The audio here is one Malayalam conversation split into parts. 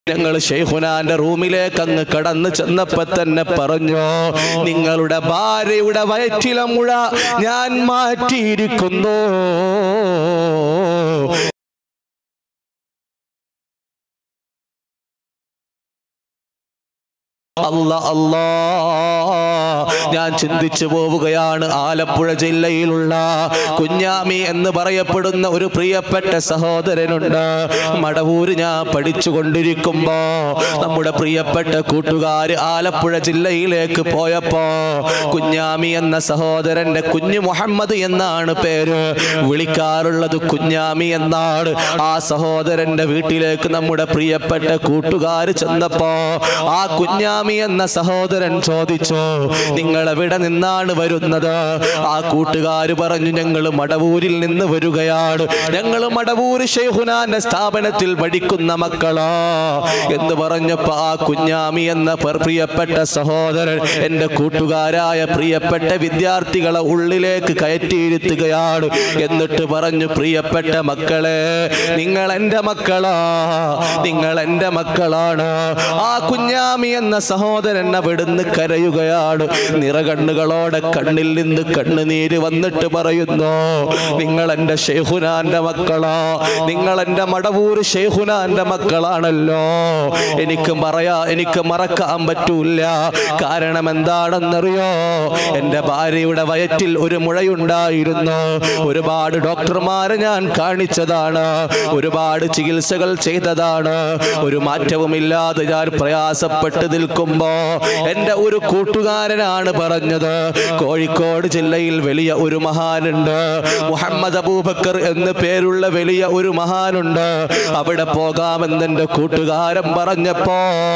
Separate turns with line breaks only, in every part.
ഞങ്ങൾ ഷെയ്ഖുനാന്റെ റൂമിലേക്ക് അങ്ങ് കടന്നു ചെന്നപ്പോ തന്നെ പറഞ്ഞു നിങ്ങളുടെ ഭാര്യയുടെ വയറ്റിലെ മുഴ ഞാൻ മാറ്റിയിരിക്കുന്നു അല്ല അല്ലാ ഞാൻ ചിന്തിച്ചു പോവുകയാണ് ആലപ്പുഴ ജില്ലയിലുള്ള കുഞ്ഞാമി എന്ന് പറയപ്പെടുന്ന ഒരു പ്രിയപ്പെട്ട സഹോദരനുണ്ട് മടവൂര് ഞാൻ പഠിച്ചുകൊണ്ടിരിക്കുമ്പോ നമ്മുടെ പ്രിയപ്പെട്ട കൂട്ടുകാര് ആലപ്പുഴ ജില്ലയിലേക്ക് പോയപ്പോ കുഞ്ഞാമി എന്ന സഹോദരന്റെ കുഞ്ഞു മുഹമ്മദ് എന്നാണ് പേര് വിളിക്കാറുള്ളത് കുഞ്ഞാമി എന്നാണ് ആ സഹോദരന്റെ വീട്ടിലേക്ക് നമ്മുടെ പ്രിയപ്പെട്ട കൂട്ടുകാര് ചെന്നപ്പോ ആ കുഞ്ഞാമി എന്ന സഹോദരൻ ചോദിച്ചു നിങ്ങൾ എവിടെ നിന്നാണ് വരുന്നത് ആ കൂട്ടുകാര് പറഞ്ഞു ഞങ്ങൾ മടവൂരിൽ നിന്ന് വരികയാണ് ഞങ്ങൾ മടവൂര് ഷെയ്ഹുനാന്റെ സ്ഥാപനത്തിൽ പഠിക്കുന്ന മക്കളാ എന്ന് പറഞ്ഞപ്പോ ആ കുഞ്ഞാമി എന്ന പർ- പ്രിയപ്പെട്ട സഹോദരൻ എന്റെ കൂട്ടുകാരായ പ്രിയപ്പെട്ട വിദ്യാർത്ഥികളെ ഉള്ളിലേക്ക് കയറ്റിയിരുത്തുകയാണ് എന്നിട്ട് പറഞ്ഞു പ്രിയപ്പെട്ട മക്കളെ നിങ്ങൾ എൻ്റെ മക്കളാ നിങ്ങൾ എൻ്റെ മക്കളാണ് ആ കുഞ്ഞാമി എന്ന സഹോദരൻ അവിടുന്ന് കരയുകയാണ് നിറകണ്ണുകളോടെ കണ്ണിൽ നിന്ന് കണ്ണുനീര് വന്നിട്ട് പറയുന്നു നിങ്ങൾ എൻ്റെ ഷെയ്ഹുനാന്റെ മക്കളാ നിങ്ങൾ എൻ്റെ മടവൂർ ഷെയ്ഹുനാന്റെ മക്കളാണല്ലോ എനിക്ക് പറയാ എനിക്ക് മറക്കാൻ പറ്റൂല കാരണം എന്താണെന്നറിയോ എൻ്റെ ഭാര്യയുടെ വയറ്റിൽ ഒരു മുഴയുണ്ടായിരുന്നു ഒരുപാട് ഡോക്ടർമാരെ ഞാൻ കാണിച്ചതാണ് ഒരുപാട് ചികിത്സകൾ ചെയ്തതാണ് ഒരു മാറ്റവുമില്ലാതെ ഞാൻ പ്രയാസപ്പെട്ട് നിൽക്കുമ്പോ എൻ്റെ ഒരു കൂട്ടുകാരനാണ് പറഞ്ഞത് കോഴിക്കോട് ജില്ലയിൽ വലിയ ഒരു മഹാനുണ്ട് മുഹമ്മദ് അബൂബക്കർ എന്ന് പേരുള്ള വലിയ ഒരു മഹാനുണ്ട് അവിടെ പോകാമെന്ന് എൻ്റെ കൂട്ടുകാരൻ പറഞ്ഞപ്പോ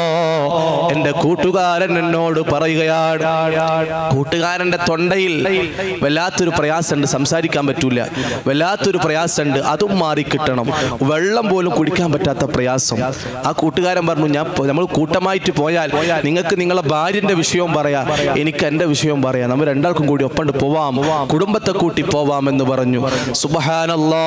എൻ്റെ കൂട്ടുകാരൻ എന്നോട് പറയുകയാണ് കൂട്ടുകാരന്റെ തൊണ്ടയിൽ വല്ലാത്തൊരു പ്രയാസമുണ്ട് സംസാരിക്കാൻ പറ്റൂല വല്ലാത്തൊരു പ്രയാസമുണ്ട് അതും മാറി കിട്ടണം വെള്ളം പോലും കുടിക്കാൻ പറ്റാത്ത പ്രയാസം ആ കൂട്ടുകാരൻ പറഞ്ഞു ഞാൻ പോ- നമ്മൾ കൂട്ടമായിട്ട് പോയാൽ നിങ്ങൾക്ക് നിങ്ങളെ ഭാര്യന്റെ വിഷയവും പറയാം എനിക്ക് എൻ്റെ വിഷയവും പറയാം നമ്മൾ രണ്ടാൾക്കും കൂടി ഒപ്പണ്ട് പോവാം കുടുംബത്തെ കൂട്ടി പോവാം എന്ന് പറഞ്ഞു സുബഹാനല്ലാ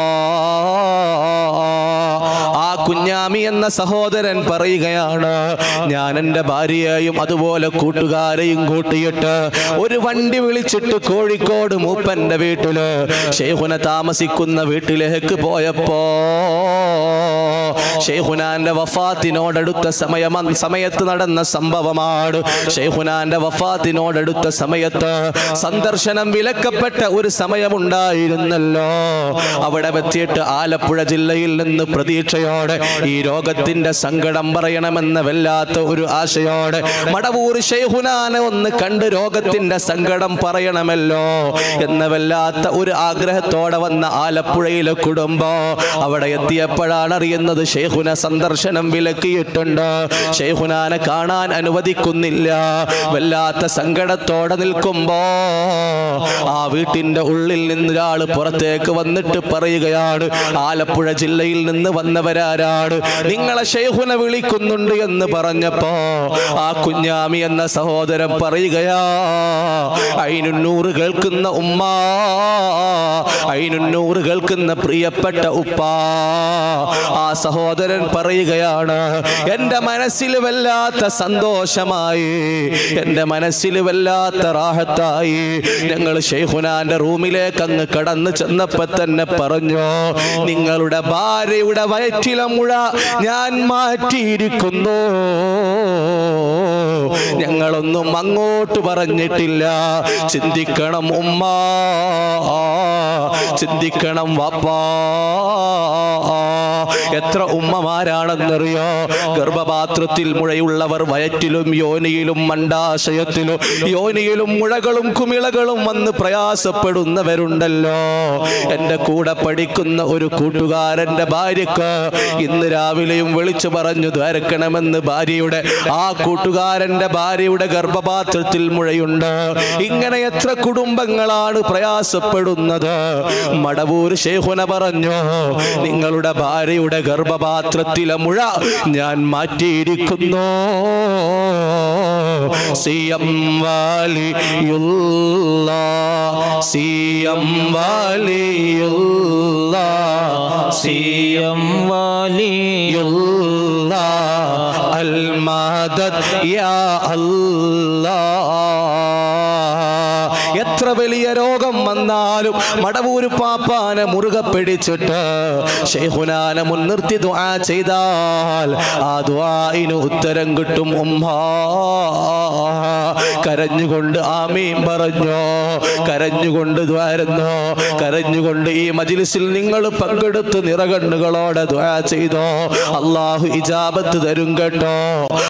ആ കുഞ്ഞാമി എന്ന സഹോദരൻ പറയുകയാണ് ഞാൻ എൻ്റെ ഭാര്യയെയും അതുപോലെ കൂട്ടുകാരെയും കൂട്ടിയിട്ട് ഒരു വണ്ടി വിളിച്ചിട്ട് കോഴിക്കോട് മൂപ്പന്റെ വീട്ടില് ഷെയ്ഖുന താമസിക്കുന്ന വീട്ടിലേക്ക് പോയപ്പോ ഷെയ്ഖുനാന്റെ വഫാത്തിനോടടുത്ത സമയം സമയത്ത് നടന്ന സംഭവമാണ് ഷെയ്ഖുനാന്റെ വഫാത്തിനോടടുത്ത സമയത്ത് സന്ദർശനം വിലക്കപ്പെട്ട ഒരു സമയമുണ്ടായിരുന്നല്ലോ അവിടെ വെച്ചിട്ട് ആലപ്പുഴ ജില്ലയിൽ നിന്ന് പ്രതീക്ഷയോടെ ഈ രോഗത്തിന്റെ സങ്കടം പറയണമെന്ന വല്ലാത്ത ഒരു ആശയോടെ മടവൂർ ഷെയ്ഖുനാനെ ഒന്ന് കണ്ട് രോഗത്തിന്റെ സങ്കടം പറയണമല്ലോ എന്ന വല്ലാത്ത ഒരു ആഗ്രഹത്തോടെ വന്ന ആലപ്പുഴയിലെ കുടുംബം അവിടെ എത്തിയപ്പോഴാണ് അറിയുന്നത് ഷെയ്ഖുന സന്ദർശനം വിലക്കിയിട്ടുണ്ട് ഷെയ്ഖുനാനെ കാണാൻ അനുവദിക്കുന്നില്ല വല്ലാത്ത സങ്കടത്തോടെ നിൽക്കുമ്പോ ആ വീട്ടിന്റെ ഉള്ളിൽ നിന്ന് ഒരാൾ പുറത്തേക്ക് വന്നിട്ട് പറയുകയാണ് ആലപ്പുഴ ജില്ലയിൽ നിന്ന് വന്നവരാരാണ് നിങ്ങളെ ഷെയ്ഖുന വിളിക്കുന്നുണ്ട് എന്ന് പറഞ്ഞപ്പോ ആ കുഞ്ഞാമി എന്ന സഹോദരൻ പറയുകയാ അയിനുന്നൂറ് കേൾക്കുന്ന ഉമ്മ അയിനുന്നൂറ് കേൾക്കുന്ന പ്രിയപ്പെട്ട ഉപ്പ ആ സഹോദരൻ പറയുകയാണ് എൻ്റെ മനസ്സിൽ വല്ലാത്ത സന്തോഷമായി എൻ്റെ മനസ്സിൽ വല്ലാത്ത റാഹത്തായി ഞങ്ങൾ ഷെയ്ഖുനാന്റെ റൂമിലേക്ക് അങ്ങ് കടന്നു ചെന്നപ്പോ തന്നെ പറഞ്ഞു നിങ്ങളുടെ ഭാര്യയുടെ വയറ്റിലെ മുഴ ഞാൻ മാറ്റിയിരിക്കുന്നു ഞങ്ങളൊന്നും അങ്ങോട്ട് പറഞ്ഞിട്ടില്ല ചിന്തിക്കണം ഉമ്മ ചിന്തിക്കണം വാപ്പാ എത്ര ഉമ്മമാരാണെന്നറിയോ ഗർഭപാത്രത്തിൽ മുഴയുള്ളവർ വയറ്റിലും യോനിയിലും മണ്ടാശയത്തിലും യോനിയിലും മുഴകളും കുമിളകളും വന്ന് പ്രയാസപ്പെടുന്നവരുണ്ടല്ലോ എൻ്റെ കൂടെ പഠിക്കുന്ന ഒരു കൂട്ടുകാരൻ്റെ ഭാര്യക്ക് ഇന്ന് രാവിലെയും വിളിച്ചു പറഞ്ഞു ധരക്കണമെന്ന് ഭാര്യയുടെ ആ കൂട്ടുകാരൻ്റെ ഭാര്യയുടെ ഗർഭപാത്രത്തിൽ മുഴയുണ്ട് ഇങ്ങനെ എത്ര കുടുംബങ്ങളാണ് പ്രയാസപ്പെടുന്നത് മടവൂർ ശേഖുന പറഞ്ഞു നിങ്ങളുടെ ഭാര്യയുടെ ഗർഭപാത്രത്തിലെ മുഴ ഞാൻ മാറ്റിയിരിക്കുന്നു സി എം വാലിയുള്ള സി എം വാലിയുള്ള സി
സിയം വാലി
യുള്ള അൽമാദത് യാ അല്ലാ എത്ര വലിയ രോഗം വന്നാലും മടവൂര് പാപ്പാനെ മുറുകെ പിടിച്ചിട്ട് ഷെയ്ഖുനാനെ മുൻനിർത്തി ദുആ ചെയ്താൽ ആ ദുആഇന് ഉത്തരം കിട്ടും ഉമ്മ കരഞ്ഞുകൊണ്ട് ആമീൻ പറഞ്ഞോ കരഞ്ഞുകൊണ്ട് ദ്വാരുന്നോ കരഞ്ഞുകൊണ്ട് ഈ മജിലിസിൽ നിങ്ങൾ പങ്കെടുത്ത് നിറകണ്ണുകളോടെ ദ്വാ ചെയ്തോ അള്ളാഹു ഇജാബത്ത് തരും കേട്ടോ